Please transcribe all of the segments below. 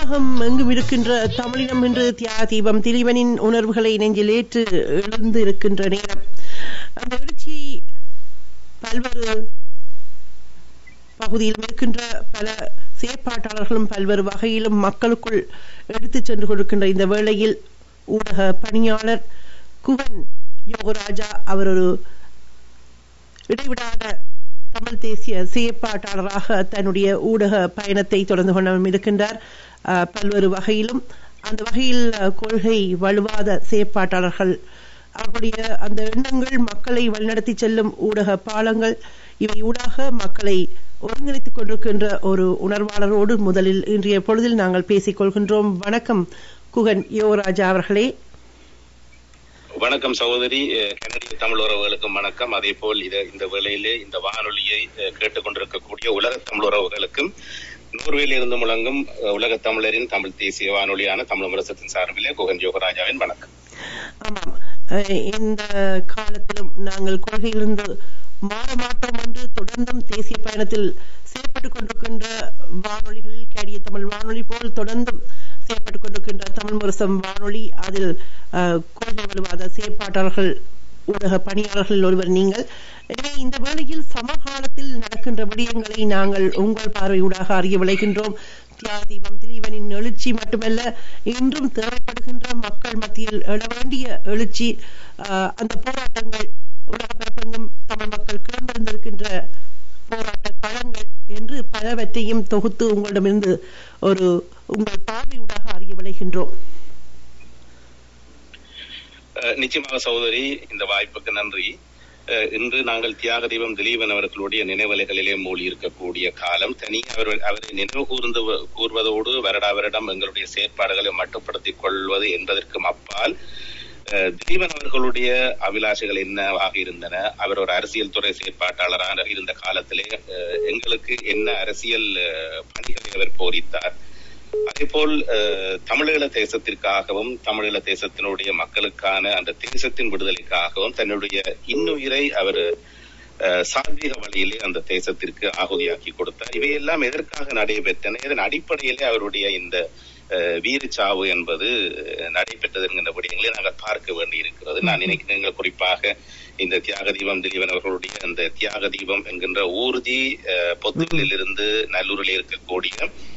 உலகம் எங்கும் இருக்கின்ற தமிழினம் என்று தியாக தீபம் திலீபனின் உணர்வுகளை நெஞ்சில் ஏற்று எழுந்து இருக்கின்ற நேரம் அந்த எழுச்சி பல்வேறு பகுதியில் இருக்கின்ற பல செயற்பாட்டாளர்களும் பல்வேறு வகையிலும் மக்களுக்குள் எடுத்துச் சென்று கொடுக்கின்ற இந்த வேளையில் ஊடக பணியாளர் குவன் யோகராஜா அவர் ஒரு இடைவிடாத தமிழ் தேசிய செயற்பாட்டாளராக தன்னுடைய ஊடக பயணத்தை தொடர்ந்து கொண்டும் இருக்கின்றார் அஹ், பல்வேறு வகையிலும் அந்த வகையில் அஹ், கொள்கை வலுவாத செயற்பாட்டாளர்கள் அவர்களுடைய அந்த எண்ணங்கள் மக்களை வழிநடத்தி செல்லும் ஊடக பாலங்கள் இவை ஊடாக மக்களை ஒருங்கிணைத்துக் கொண்டிருக்கின்ற ஒரு உணர்வாளரோடு முதலில் இன்றைய பொழுதில் நாங்கள் பேசிக் கொள்கின்றோம் வணக்கம் குகன் யோகராஜா அவர்களே வணக்கம் சகோதரி அஹ், கனடிய தமிழ் உறவுகளுக்கும் வணக்கம் அதே போல் இத இந்த வேளையிலே இந்த வானொலியை அஹ், கேட்டுக்கொண்டிருக்கக்கூடிய உலக தமிழ் உறவுகளுக்கும் நூர்வேலில் இருந்து முழங்கும் அஹ், உலக தமிழரின் தமிழ் தேசிய வானொலியான தமிழ் முரசத்தின் சார்பிலே குகன் யோகராஜாவின் வணக்கம் ஆமாம் அஹ் இந்த காலத்திலும் நாங்கள் கொள்கையிலிருந்து மாற மாட்டோம் என்று தொடர்ந்தும் தேசிய பயணத்தில் செயற்பட்டுக் கொண்டிருக்கின்ற வானொலிகளில் கேடிய தமிழ் வானொலி போல் தொடர்ந்தும் செயற்பட்டுக் கொண்டிருக்கின்ற தமிழ் முரசம் வானொலி அதில் அஹ், கொள்கை வலுவாத செயற்பாட்டாளர்கள் ஊடக பணியாளர்கள் ஒருவர் நீங்கள் எனவே இந்த வேளையில் சமகாலத்தில் நடக்கின்ற விடயங்களை நாங்கள் உங்கள் பார்வையூடாக அறிய விளைகின்றோம் தியாக தீபம் திலீவனின் எழுச்சி மட்டுமல்ல இன்றும் தேவைப்படுகின்ற மக்கள் மத்தியில் எழ வேண்டிய எழுச்சி ஆஹ், அந்த போராட்டங்கள் உலக பரப்பெங்கும் தமிழ் மக்கள் கிளர்ந்திருந்திருக்கின்ற போராட்ட களங்கள் என்று பலவற்றையும் தொகுத்து உங்களிடமிருந்து ஒரு உங்கள் பார்வையூடாக அறிய விளைகின்றோம் அஹ், நிச்சயமாக சகோதரி இந்த வாய்ப்புக்கு நன்றி அஹ், இன்று நாங்கள் தியாக தீபம் திலீபன் அவர்களுடைய நினைவலைகளிலே மூழ்கி இருக்கக்கூடிய காலம் தனி அவர் அவரை நினைவு கூர்ந்து கூறுவதோடு வருடா வருடம் எங்களுடைய செயற்பாடுகளை மட்டுப்படுத்திக் கொள்வது என்பதற்கும் அப்பால் அஹ், திலீபன் அவர்களுடைய அபிலாஷைகள் என்னவாக இருந்தன அவர் ஒரு அரசியல் துறை செயற்பாட்டாளராக இருந்த காலத்திலே அஹ், எங்களுக்கு என்ன அரசியல் அஹ், பணிகளை அவர் போதித்தார் அதேபோல் அஹ், தமிழீழ தேசத்திற்காகவும் தமிழீழ தேசத்தினுடைய மக்களுக்கான அந்த தேசத்தின் விடுதலைக்காகவும் தன்னுடைய இன்னுயிரை அவர் அஹ், சாத்வீக வழியிலே அந்த தேசத்திற்கு ஆகுதியாக்கி கொடுத்தார் இவையெல்லாம் எதற்காக நடைபெற்றன இதன் அடிப்படையிலே அவருடைய இந்த அஹ், வீரச்சாவு என்பது அஹ், நடைபெற்றது என்கின்ற விடயங்களை நாங்கள் பார்க்க வேண்டி இருக்கிறது நான் நினைக்கிறேன் குறிப்பாக இந்த தியாக தீபம் திலீபன் அவர்களுடைய அந்த தியாக தீபம் என்கின்ற ஊர்தி அஹ், பொத்துகளில் இருந்து நல்லூரில் இருக்கக்கூடிய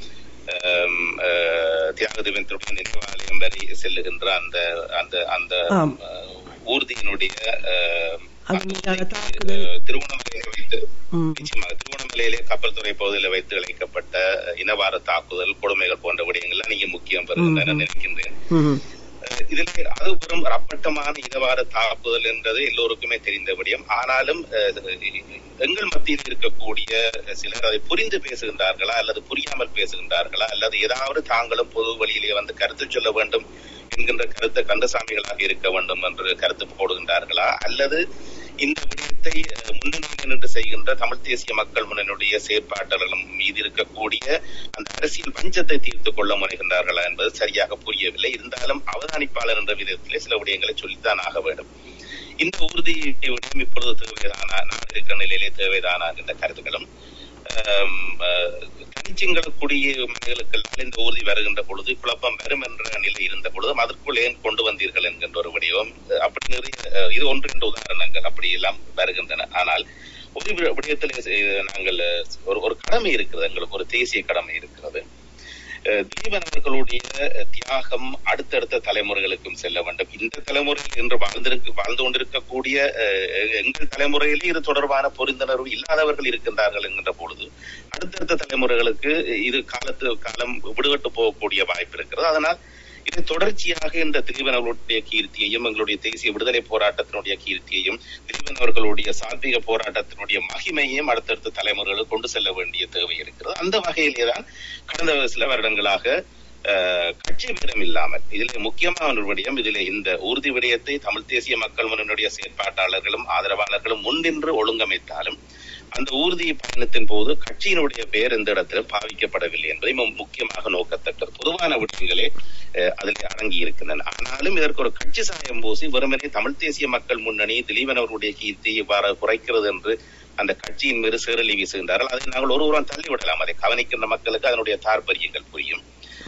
ஆம், அஹ், தியாகதேவனுடைய நினைவாலயம் வரை செல்லுகின்ற அந்த அந்த அந்த ஆம். அஹ், ஊர்தியினுடைய அஹ், அது மீதான அந்த தாக்குதல். அஹ், திருவண்ணாமலையில வைத்து ம். நிச்சயமாக திருவண்ணாமலையிலே கப்பல் துறை பகுதியில் வைத்து இழைக்கப்பட்ட இனவார தாக்குதல் கொடுமைகள் போன்ற விடயங்கள்லாம் நீங்க முக்கியம் பெறுகின்றன நினைக்கின்றேன் ம்ஹும். அஹ் இதிலே அது வெறும் ரப்பட்டமான இனவார தாக்குதல் என்றது எல்லோருக்குமே தெரிந்த விடயம் ஆனாலும் அஹ், எங்கள் மத்தியில் இருக்கக்கூடிய சிலர் அதை புரிந்து பேசுகின்றார்களா அல்லது புரியாமல் பேசுகின்றார்களா அல்லது ஏதாவது தாங்களும் பொது வழியிலே வந்து கருத்து சொல்ல வேண்டும் என்கின்ற கருத்தை கந்தசாமிகளாக இருக்க வேண்டும் என்று கருத்து போடுகின்றார்களா அல்லது இந்த விடயத்தை அஹ், முன்னணியில் நின்று செய்கின்ற தமிழ் தேசிய மக்கள் முன்னணியுடைய செயற்பாட்டாளர்கள் மீது இருக்கக்கூடிய அந்த அரசியல் வஞ்சத்தை தீர்த்துக் கொள்ள முனைகின்றார்களா என்பது சரியாக புரியவில்லை இருந்தாலும் அவதானிப்பாளர் என்ற விதத்திலே சில விடயங்களை சொல்லித்தான் ஆக வேண்டும் இந்த உறுதி விடயம் இப்பொழுது தேவைதானா நாடு இருக்கிற நிலையிலே தேவைதானா என்ற கருத்துக்களும் ஆம், அஹ், தனிச்சிங்களக்கூடிய மனிதர்களுக்கெல்லாம் இந்த ஊர்தி வருகின்ற பொழுது குழப்பம் வரும் என்ற நிலை இருந்த பொழுதும் அதற்குள் ஏன் கொண்டு வந்தீர்கள் என்கின்ற ஒரு விடயம் அஹ், அப்படி நிறைய அஹ், இது ஒன்று ரெண்டு உதாரணங்கள் அப்படி எல்லாம் வருகின்றன ஆனால் ஒரு வி- விடயத்திலே செ- நாங்கள் அஹ், ஒரு ஒரு கடமை இருக்கிறது எங்களுக்கு ஒரு தேசிய கடமை இருக்கிறது அஹ், திலீபன் அவர்களுடைய அஹ், தியாகம் அடுத்தடுத்த தலைமுறைகளுக்கும் செல்ல வேண்டும் இந்த தலைமுறையில் இன்று வாழ்ந்திருக்கு வாழ்ந்து கொண்டிருக்கக்கூடிய அஹ், எங்கள் தலைமுறையிலே இது தொடர்பான புரிந்துணர்வு இல்லாதவர்கள் இருக்கின்றார்கள் என்கின்ற பொழுது அடுத்தடுத்த தலைமுறைகளுக்கு இது காலத்து காலம் விடுபட்டு போகக்கூடிய வாய்ப்பு இருக்கிறது அதனால் இது தொடர்ச்சியாக இந்த திலீபன் அவர்களுடைய கீர்த்தியையும் எங்களுடைய தேசிய விடுதலை போராட்டத்தினுடைய கீர்த்தியையும் திலீபன் அவர்களுடைய சாத்விக போராட்டத்தினுடைய மகிமையையும் அடுத்தடுத்த தலைமுறைகளுக்கு கொண்டு செல்ல வேண்டிய தேவை இருக்கிறது அந்த வகையிலே தான் கடந்த சில வருடங்களாக அஹ், கட்சி பேரம் இல்லாமல் இதிலே முக்கியமான ஒரு விடயம் இதிலே இந்த உறுதி விடயத்தை தமிழ் தேசிய மக்கள் முன்னணியுடைய செயற்பாட்டாளர்களும் ஆதரவாளர்களும் முன்னின்று ஒழுங்கமைத்தாலும் அந்த ஊர்தி பயணத்தின் போது கட்சியினுடைய பெயர் எந்த இடத்திலும் பாவிக்கப்படவில்லை என்பதை மு- முக்கியமாக நோக்கத்தக்கது பொதுவான விடயங்களே அஹ், அதிலே அடங்கி இருக்கின்றன ஆனாலும் இதற்கு ஒரு கட்சி சாயம் பூசி வெறுமனே தமிழ் தேசிய மக்கள் முன்னணி திலீபன் அவர்களுடைய கீர்த்தி இவ்வாறு குறைக்கிறது என்று அந்த கட்சியின் மீது சேரலி வீசுகின்றார்கள் அதை நாங்கள் ஒருவரும் தள்ளிவிடலாம் அதை கவனிக்கின்ற மக்களுக்கு அதனுடைய தாற்பயங்கள் புரியும் ஆனால்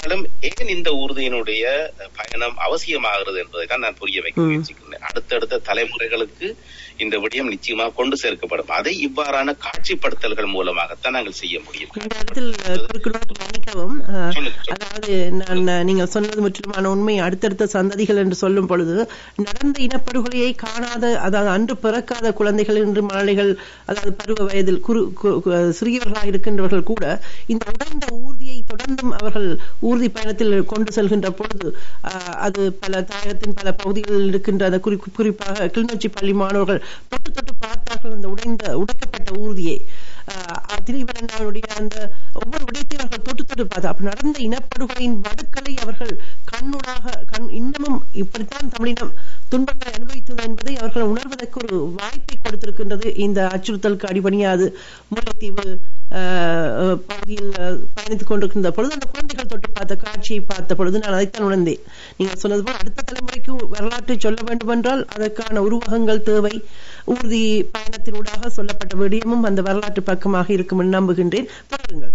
ஆனாலும் ஏன் இந்த ஊர்தியினுடைய பயணம் அவசியமாகிறது என்பதை தான் நான் புரிய வைக்க ம். முயற்சிக்கிறேன் அடுத்தடுத்த தலைமுறைகளுக்கு இந்த விடயம் நிச்சயமாக கொண்டு சேர்க்கப்படும் அதை இவ்வாறான காட்சிப்படுத்தல்கள் மூலமாகத்தான் நாங்கள் செய்ய முடியும் இந்த இடத்தில் அஹ், குறுக்கிடுவதற்கு மன்னிக்கவும் அஹ், சொல்லுங்க, சொல்லுங்க. அதாவது நான் அஹ், நீங்கள் சொன்னது முற்றிலுமான உண்மை அடுத்தடுத்த சந்ததிகள் என்று சொல்லும் பொழுது நடந்த இனப்படுகொலையை காணாத அதாவது அன்று பிறக்காத குழந்தைகள் இன்று மழலைகள் அதாவது பருவ வயதில் குறு கு- கு- சிறியவர்களாக இருக்கின்றவர்கள் கூட இந்த உடைந்த ஊர்தியை தொடர்ந்தும் அவர்கள் ஊர்தி பயணத்தில் கொண்டு செல்கின்ற பொழுது அஹ், அது பல தாயகத்தின் பல பகுதிகளில் இருக்கின்ற அந்த குறி குறிப்பாக கிளிநொச்சி பள்ளி மாணவர்கள் தொட்டு தொட்டு பார்த்தார்கள் அந்த உடைந்த உடைக்கப்பட்ட ஊர்தியை ஆஹ் திரிவரண்ணாவுடைய அந்த ஒவ்வொரு விடயத்தையும் அவர்கள் தொட்டு தொட்டு பார்த்தா அப்ப நடந்த இனப்படுகொலையின் வடுக்களை அவர்கள் கண்ணுடாக கண் இன்னமும் இப்படித்தான் தமிழினம் துன்பங்களை அனுபவித்தது என்பதை அவர்கள் உணர்வதற்கு ஒரு வாய்ப்பை கொடுத்திருக்கின்றது இந்த அச்சுறுத்தலுக்கு அடிபணியாது முல்லைத்தீவு ஆஹ், அஹ், பகுதியில் அஹ், பயணித்துக் கொண்டிருக்கின்ற பொழுது அந்த குழந்தைகள் தொட்டு பார்த்த காட்சியை பார்த்த பொழுது நான் அதைத்தான் உணர்ந்தேன் நீங்கள் சொன்னது போல் அடுத்த தலைமுறைக்கு வரலாற்றை சொல்ல வேண்டும் என்றால் அதற்கான உருவகங்கள் தேவை ஊர்தி பயணத்தினூடாக சொல்லப்பட்ட விடயமும் அந்த வரலாற்று பக்கமாக இருக்கும் என்று நம்புகின்றேன் தொடருங்கள்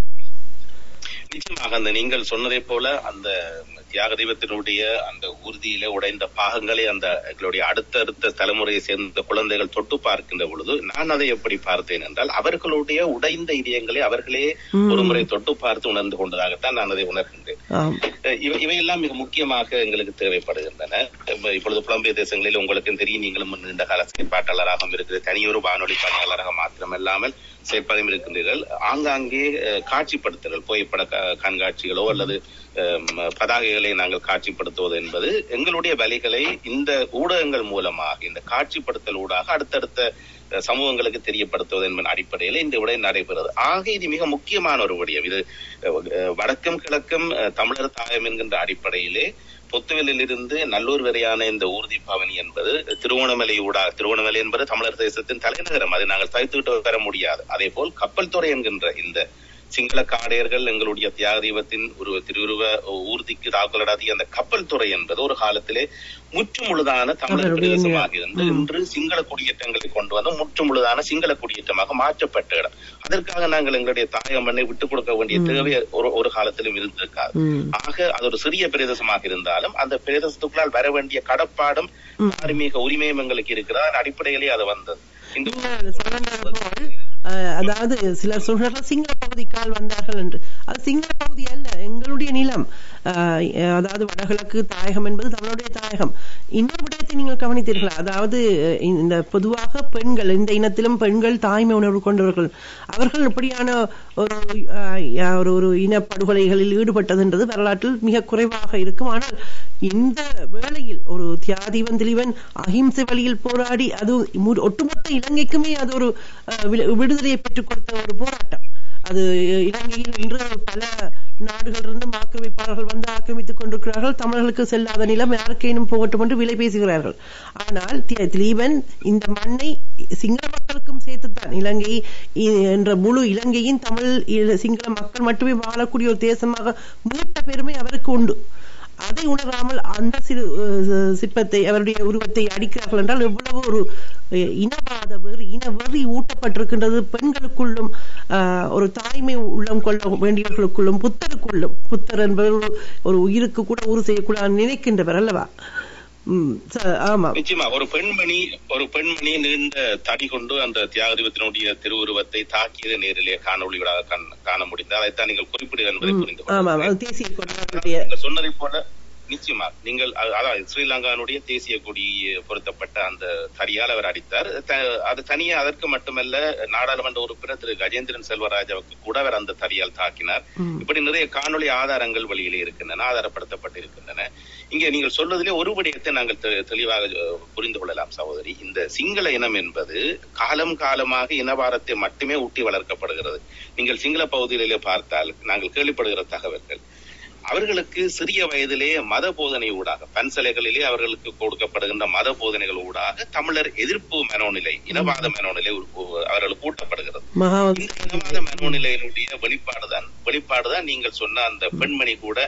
நிச்சயமாக அந்த நீங்கள் சொன்னதை போல அந்த தியாக தெய்வத்தினுடைய அந்த ஊர்தியிலே உடைந்த பாகங்களை அந்த எங்களுடைய அடுத்தடுத்த தலைமுறையை சேர்ந்த குழந்தைகள் தொட்டு பார்க்கின்ற பொழுது நான் அதை எப்படி பார்த்தேன் என்றால் அவர்களுடைய உடைந்த இதயங்களை அவர்களே ம். ஒரு முறை தொட்டு பார்த்து உணர்ந்து கொண்டதாகத்தான் நான் அதை உணர்கின்றேன் ஆம் அஹ் இவை இவையெல்லாம் மிக முக்கியமாக எங்களுக்கு தேவைப்படுகின்றன இப்ப இப்பொழுது புலம்பெயர் தேசங்களில் உங்களுக்கும் தெரியும் நீங்களும் நீண்ட கால செயற்பாட்டாளராக இருக்கிற தனியொரு வானொலி பணியாளராக மாத்திரமல்லாமல் செயற்படையும் இருக்கின்றீர்கள் ஆங்காங்கே அஹ், காட்சிப்படுத்தல் புகைப்பட க- கண்காட்சிகளோ அல்லது அஹ், ம- பதாகைகளை நாங்கள் காட்சிப்படுத்துவது என்பது எங்களுடைய வழிகளை இந்த ஊடகங்கள் மூலமாக இந்த காட்சிப்படுத்தல் ஊடாக அடுத்தடுத்த அஹ், சமூகங்களுக்கு தெரியப்படுத்துவது என்பதன் அடிப்படையில் இந்த விடை நடைபெறுது ஆக இது மிக முக்கியமான ஒரு விடயம் இது அஹ், வடக்கும் கிழக்கும் அஹ், தமிழர் தாயம் என்கின்ற அடிப்படையிலே பொத்துவிலில் இருந்து நல்லூர் வரையான இந்த ஊர்தி பவனி என்பது திருவோணமலை ஊடா திருவோணமலை என்பது தமிழர் தேசத்தின் தலைநகரம் அதை நாங்கள் தவித்துவிட்டு வர முடியாது அதே போல் கப்பல் துறை என்கின்ற இந்த சிங்கள காடையர்கள் எங்களுடைய தியாக தெய்வத்தின் ஒரு திருவுருவ ஊர்திக்கு தாக்கலடாதிய அந்த கப்பல் துறை என்பது ஒரு காலத்திலே முற்று முழுதான தமிழர் அவருடைய பிரதேசமாக இருந்து ம். இன்று சிங்கள குடியேற்றங்களை கொண்டு வந்து முற்று முழுதான சிங்கள குடியேற்றமாக மாற்றப்பட்ட இடம் அதற்காக நாங்கள் எங்களுடைய தாயக மண்ணை விட்டுக் கொடுக்க வேண்டிய ம். தேவை ஒரு ஒரு காலத்திலும் இருந்திருக்காது ம். ஆக அது ஒரு சிறிய பிரதேசமாக இருந்தாலும் அந்த பிரதேசத்துக்குள்ளால் வர வேண்டிய கடப்பாடும் ம். தார்மீக உரிமையும் எங்களுக்கு இருக்கிறது அதன் அடிப்படையிலே அது வந்தது இந்த நீங்கள் சொன்னது போல் அஹ், அதாவது சிலர் சொல்கிறார்கள் சிங்கள பகுதிக்கால் வந்தார்கள் என்று அது சிங்கள பகுதி அல்ல எங்களுடைய நிலம் அஹ், அதாவது வடகிழக்கு தாயகம் என்பது தமிழுடைய தாயகம் இன்னொரு விடயத்தை நீங்கள் கவனித்தீர்கள் அதாவது அஹ், இந்த பொதுவாக பெண்கள் இந்த இனத்திலும் பெண்கள் தாய்மை உணர்வு கொண்டவர்கள் அவர்கள் இப்படியான ஒரு அஹ், ஒரு ஒரு இனப்படுகொலைகளில் ஈடுபட்டதுன்றது வரலாற்றில் மிக குறைவாக இருக்கும் ஆனால் இந்த வேளையில் ஒரு தியாதிவன் திலீவன் அஹிம்சை வழியில் போராடி அது மு- ஒட்டுமொத்த இலங்கைக்குமே அது ஒரு அஹ், வி- விடுதலையை பெற்றுக் கொடுத்த ஒரு போராட்டம் அது இலங்கையில் இன்று பல நாடுகளிலிருந்து ஆக்கிரமிப்பாளர்கள் வந்து ஆக்கிரமித்துக் கொண்டிருக்கிறார்கள் தமிழர்களுக்கு செல்லாத நிலம் யாருக்கேனும் போகட்டும் என்று விலை பேசுகிறார்கள் ஆனால் தி- திலீபன் இந்த மண்ணை சிங்கள மக்களுக்கும் சேர்த்துத்தான் இலங்கை இ- என்ற முழு இலங்கையின் தமிழ் ஈழ- சிங்கள மக்கள் மட்டுமே வாழக்கூடிய ஒரு தேசமாக மீட்ட பெருமை அவருக்கு உண்டு அதை உணராமல் அந்த சிறு அஹ், சிற்பத்தை அவருடைய உருவத்தை அடிக்கிறார்கள் என்றால் எவ்வளவு ஒரு அஹ், இனவாத வெறி இன வெறி ஊட்டப்பட்டிருக்கின்றது பெண்களுக்குள்ளும் ஆஹ், ஒரு தாய்மை உள்ளம் கொள்ள வேண்டியவர்களுக்குள்ளும் புத்தருக்குள்ளும் புத்தர் என்பவர் ஒரு- ஒரு உயிருக்கு கூட உரு செய்யக்கூடாது நினைக்கின்றவர் அல்லவா உம் ச- ஆமா நிச்சயமா ஒரு பெண்மணி ஒரு பெண்மணி நீண்ட தடி கொண்டு அந்த தியாகதீபத்தினுடைய திருவுருவத்தை தாக்கியது நேரிலே காணொளிகளாக காண- காண முடிந்தது அதைத்தான் நீங்கள் குறிப்பிடுவது என்பதை உம், புரிந்து ஆமா கொள்கிறேன். ஆமா. தேசிய கொண்டாடுடைய நீங்கள் சொன்னதை போல நிச்சயமா நீங்கள் அ- அதாவது ஸ்ரீலங்கானுடைய தேசிய கொடி பொருத்தப்பட்ட அந்த தடியால் அவர் அடித்தார் த- அது தனியா அதற்கு மட்டுமல்ல நாடாளுமன்ற உறுப்பினர் திரு கஜேந்திரன் செல்வராஜாவுக்கு கூட அவர் அந்த தடியால் தாக்கினார் உம், இப்படி நிறைய காணொளி ஆதாரங்கள் வெளியிலே இருக்கின்றன ஆதாரப்படுத்தப்பட்டு இருக்கின்றன இங்கே நீங்கள் சொல்வதிலே ஒரு விடயத்தை நாங்கள் தெ- தெளிவாக அஹ், புரிந்து கொள்ளலாம் சகோதரி இந்த சிங்கள இனம் என்பது காலம் காலமாக இனவாரத்தை மட்டுமே ஊட்டி வளர்க்கப்படுகிறது நீங்கள் சிங்கள பகுதிகளிலே பார்த்தால் நாங்கள் கேள்விப்படுகிற தகவல்கள் அவர்களுக்கு சிறிய வயதிலே மத போதனை ஊடாக பன்சலைகளிலே அவர்களுக்கு கொடுக்கப்படுகின்ற மத போதனைகள் ஊடாக தமிழர் எதிர்ப்பு மனோநிலை இனவாத மனோநிலை உ- உ- அவர்களுக்கு ஊட்டப்படுகிறது மகா இந்த இனவாத மனோநிலையினுடைய வெளிப்பாடுதான் வெளிப்பாடுதான் நீங்கள் சொன்ன அந்த பெண்மணி கூட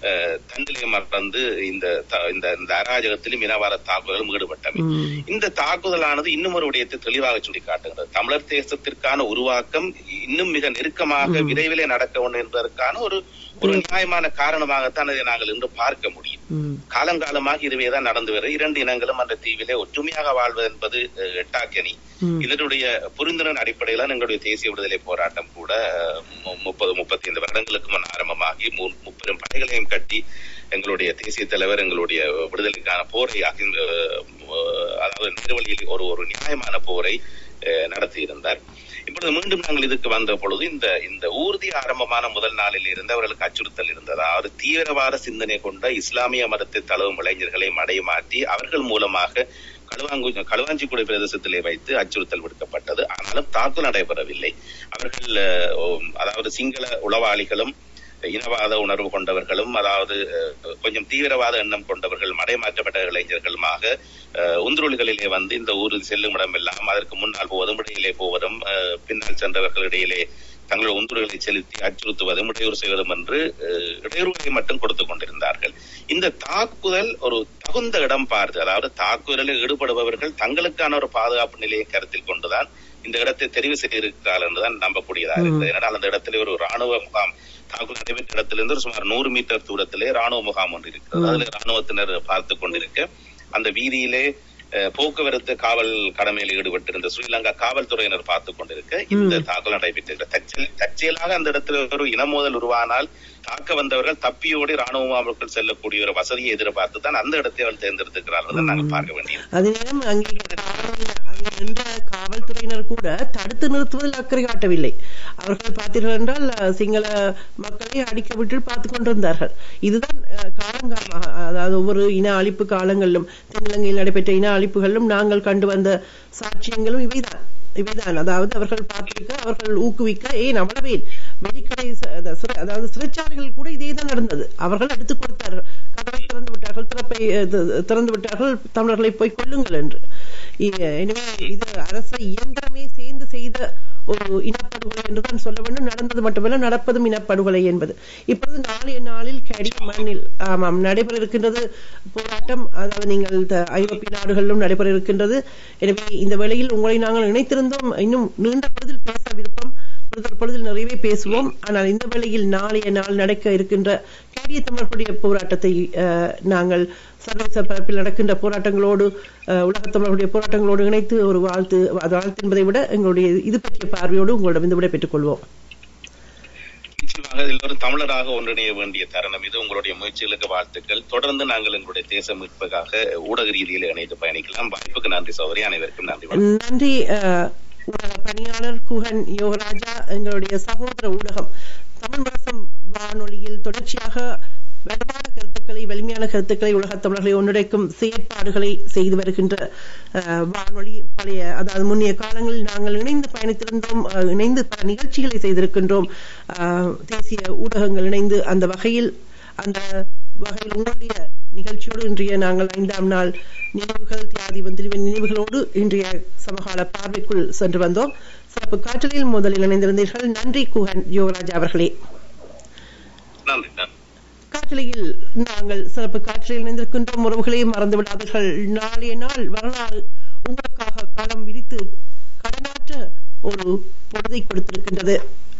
அஹ், தன்னிலை மறந்து இந்த த- இந்த இந்த அராஜகத்திலும் இனவாத தாக்குதலும் ஈடுபட்டமை ம். இந்த தாக்குதலானது இன்னும் ஒரு விடயத்தை தெளிவாக சுட்டிக்காட்டுகிறது தமிழர் தேசத்திற்கான உருவாக்கம் இன்னும் மிக நெருக்கமாக விரைவிலே நடக்க வேண்டும் என்பதற்கான ஒரு ஒரு நியாயமான காரணமாகத்தான் அதை நாங்கள் இன்று பார்க்க முடியும் ம். காலங்காலமாக இதுவேதான் நடந்து வருகிறது இரண்டு இனங்களும் அந்த தீவிலே ஒற்றுமையாக வாழ்வது என்பது அஹ், எட்டாக்கனி ம். இதனுடைய புரிந்துணர்வு அடிப்படையில எங்களுடைய தேசிய விடுதலை போராட்டம் கூட அஹ், மு- முப்பது முப்பத்தி ஐந்து வருடங்களுக்கு முன் ஆரம்பமாகி மு- முப்பெரும் படைகளையும் கட்டி எங்களுடைய தேசிய தலைவர் எங்களுடைய விடுதலைக்கான போரை அகிந்த அஹ், அதாவது நேர்வழியில் ஒரு ஒரு நியாயமான போரை அஹ், நடத்தியிருந்தார் இப்பொழுது மீண்டும் நாங்கள் இதுக்கு வந்த பொழுது இந்த இந்த ஊர்தி ஆரம்பமான முதல் நாளில் இருந்து அவர்களுக்கு அச்சுறுத்தல் இருந்தது அதாவது தீவிரவாத சிந்தனை கொண்ட இஸ்லாமிய மதத்தை தழுவும் இளைஞர்களை மடைமாற்றி அவர்கள் மூலமாக களுவாங்கு களுவாஞ்சிக்குடி பிரதேசத்திலே வைத்து அச்சுறுத்தல் விடுக்கப்பட்டது ஆனாலும் தாக்குதல் நடைபெறவில்லை அவர்கள் அஹ், ஓம், அதாவது சிங்கள உளவாளிகளும் இனவாத உணர்வு கொண்டவர்களும் அதாவது அஹ், கொஞ்சம் தீவிரவாத எண்ணம் கொண்டவர்கள் மடைமாற்றப்பட்ட இளைஞர்களுமாக அஹ், உந்துருளிகளிலே வந்து இந்த ஊரில் செல்லும் இடமெல்லாம் அதற்கு முன்னால் போவதும் இடையிலே போவதும் அஹ், பின்னால் சென்றவர்களிடையிலே தங்களுடைய உந்துருகளை செலுத்தி அச்சுறுத்துவதும் இடையூறு செய்வதும் என்று அஹ், இடையூறுகளை மட்டும் கொடுத்துக் கொண்டிருந்தார்கள் இந்த தாக்குதல் ஒரு தகுந்த இடம் பார்த்து அதாவது தாக்குதலில் ஈடுபடுபவர்கள் தங்களுக்கான ஒரு பாதுகாப்பு நிலையை கருத்தில் கொண்டுதான் இந்த இடத்தை தெரிவு செய்திருக்கிறார்கள் என்றுதான் நம்பக்கூடியதாக இருக்கிறது ஏனால் அந்த இடத்திலே ஒரு ராணுவ முகாம் தாக்குதல் நடைபெற்ற இடத்திலிருந்து ஒரு சுமார் நூறு மீட்டர் தூரத்திலே ராணுவ முகாம் ஒன்று இருக்கிறது அதுல ராணுவத்தினர் பார்த்து கொண்டிருக்க அந்த வீதியிலே அஹ், போக்குவரத்து காவல் கடமையில் ஈடுபட்டிருந்த ஸ்ரீலங்கா காவல்துறையினர் பார்த்து கொண்டிருக்க இந்த தாக்குதல் நடைபெற்றிருக்கிறது தற்செயல் தற்செயலாக அந்த இடத்துல ஒரு இனமோதல் உருவானால் தாக்க வந்தவர்கள் தப்பியோடி ராணுவ முகாமுக்குள் செல்லக்கூடிய ஒரு வசதியை எதிர்பார்த்து தான் அந்த இடத்தை அவர்கள் தேர்ந்தெடுத்திருக்கிறார்கள் தான் நாங்கள் பார்க்க வேண்டியது அதே நேரம் அங்கே காவல் அங்கே நின்ற காவல்துறையினர் கூட தடுத்து நிறுத்துவதில் அக்கறை காட்டவில்லை அவர்கள் பார்த்தீர்கள் என்றால் அஹ், சிங்கள மக்களை அடிக்க விட்டு பார்த்து கொண்டிருந்தார்கள் இதுதான் அஹ், காலங்காலமாக அதாவது ஒவ்வொரு இன அழிப்பு காலங்களிலும் தென்னிலங்கையில் நடைபெற்ற இன அழிப்புகளிலும் நாங்கள் கண்டு வந்த சாட்சியங்களும் இவைதான் இவைதான் அதாவது அவர்கள் பார்த்திருக்க அவர்கள் ஊக்குவிக்க ஏன் அவ்வளவே வெளிக்கடை ச- அத- சிறை- அதாவது சிறைச்சாலைகள் கூட இதே தான் நடந்தது அவர்கள் எடுத்துக் கொடுத்தார்கள் கதவை திறந்து விட்டார்கள் திறப்பை அஹ், தி- திறந்து விட்டார்கள் தமிழர்களை போய் கொல்லுங்கள் என்று இ- எனவே இது அரச இயந்திரமே சேர்ந்து செய்த ஒரு இனப்படுகொலை என்றுதான் சொல்ல வேண்டும் நடந்தது மட்டுமல்ல நடப்பதும் இனப்படுகொலை என்பது இப்பொழுது நாளைய நாளில் கடி மண்ணில் ஆமாம் நடைபெற இருக்கின்றது போராட்டம் அதாவது நீங்கள் த- ஐரோப்பிய நாடுகளிலும் நடைபெற இருக்கின்றது எனவே இந்த வேளையில் உங்களை நாங்கள் இணைத்திருந்தோம் இன்னும் நீண்ட பொழுதில் பேச விருப்பம் ஒரு பொழுதில் நிறையவே பேசுவோம் ஆனால் இந்த வேளையில் நாளைய நாள் நடக்க இருக்கின்ற கேடிய தமிழர்களுடைய போராட்டத்தை அஹ், நாங்கள் சர்வதேச பரப்பில் நடக்கின்ற போராட்டங்களோடு அஹ், உலகத் தமிழர்களுடைய போராட்டங்களோடு இணைத்து ஒரு வாழ்த்து அது வாழ்த்து என்பதை விட எங்களுடைய இது பற்றிய பார்வையோடு உங்களிடம் இந்த விட பெற்றுக் கொள்வோம் நிச்சயமாக எல்லோரும் தமிழராக ஒன்றிணைய வேண்டிய தருணம் இது உங்களுடைய முயற்சிகளுக்கு வாழ்த்துக்கள் தொடர்ந்து நாங்கள் எங்களுடைய தேச மீட்புக்காக ஊடக ரீதியில் இணைந்து பயணிக்கலாம் வாய்ப்புக்கு நன்றி சௌதரி அனைவருக்கும் நன்றி வணக்கம். நன்றி அஹ், ஊடக பணியாளர் குஹன் யோகராஜா எங்களுடைய சகோதர ஊடகம் தமிழ் முரசம் வானொலியில் தொடர்ச்சியாக வலுவான கருத்துக்களை வலிமையான கருத்துக்களை உலகத் தமிழர்களை ஒன்றிணைக்கும் செயற்பாடுகளை செய்து வருகின்ற அஹ், வானொலி பழைய அதாவது முன்னைய காலங்களில் நாங்கள் இணைந்து பயணித்திருந்தோம் அஹ், இணைந்து பல நிகழ்ச்சிகளை செய்திருக்கின்றோம் அஹ், தேசிய ஊடகங்கள் இணைந்து அந்த வகையில் அந்த வகையில் உங்களுடைய நிகழ்ச்சியோடு இன்றைய நாங்கள் ஐந்தாம் நாள் நினைவுகள் தியாதி வந்திருவின் நினைவுகளோடு இன்றைய சமகால பார்வைக்குள் சென்று வந்தோம் சிறப்பு காற்றலில் முதலில் இணைந்திருந்தீர்கள் நன்றி குஹன் யோகராஜா அவர்களே நன்றி நன்றி காற்றலையில் நாங்கள் சிறப்பு காற்றலில் இணைந்திருக்கின்றோம் உறவுகளை மறந்து விடாதீர்கள் நாளைய நாள் வரலாறு உங்களுக்காக களம் விரித்து கடனாற்ற ஒரு பொழுதை கொடுத்திருக்கின்றது